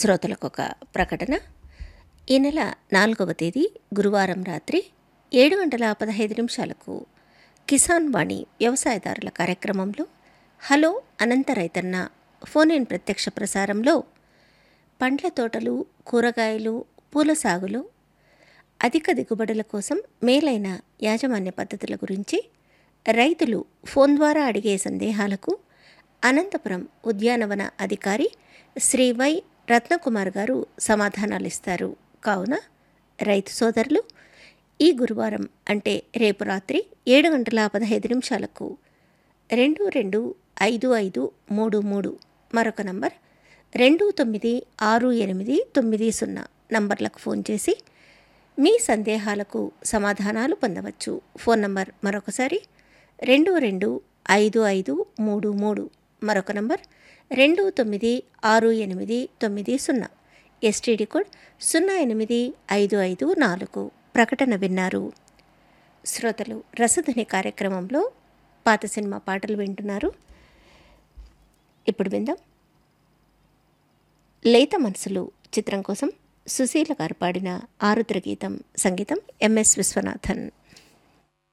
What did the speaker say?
శ్రోతలకు ఒక ప్రకటన ఈ నెల నాలుగవ తేదీ గురువారం రాత్రి ఏడు గంటల పదహైదు నిమిషాలకు కిసాన్ వాణి వ్యవసాయదారుల కార్యక్రమంలో హలో అనంత రైతన్న ఫోన్ ఇన్ ప్రత్యక్ష ప్రసారంలో పండ్ల తోటలు కూరగాయలు పూల సాగులో అధిక దిగుబడుల కోసం మేలైన యాజమాన్య పద్ధతుల గురించి రైతులు ఫోన్ ద్వారా అడిగే సందేహాలకు అనంతపురం ఉద్యానవన అధికారి శ్రీ వై రత్నకుమార్ గారు సమాధానాలు ఇస్తారు కావున రైతు సోదరులు ఈ గురువారం అంటే రేపు రాత్రి ఏడు గంటల పదహైదు నిమిషాలకు రెండు రెండు ఐదు ఐదు మూడు మూడు మరొక నంబర్ రెండు తొమ్మిది ఆరు ఎనిమిది తొమ్మిది సున్నా నంబర్లకు ఫోన్ చేసి మీ సందేహాలకు సమాధానాలు పొందవచ్చు ఫోన్ నంబర్ మరొకసారి రెండు రెండు ఐదు ఐదు మూడు మూడు మరొక నంబర్ రెండు తొమ్మిది ఆరు ఎనిమిది తొమ్మిది సున్నా ఎస్టీడీ కోడ్ సున్నా ఎనిమిది ఐదు ఐదు నాలుగు ప్రకటన విన్నారు శ్రోతలు రసధని కార్యక్రమంలో పాత సినిమా పాటలు వింటున్నారు ఇప్పుడు విందాం లేత మనసులు చిత్రం కోసం సుశీల గారు పాడిన ఆరుద్ర గీతం సంగీతం ఎంఎస్ విశ్వనాథన్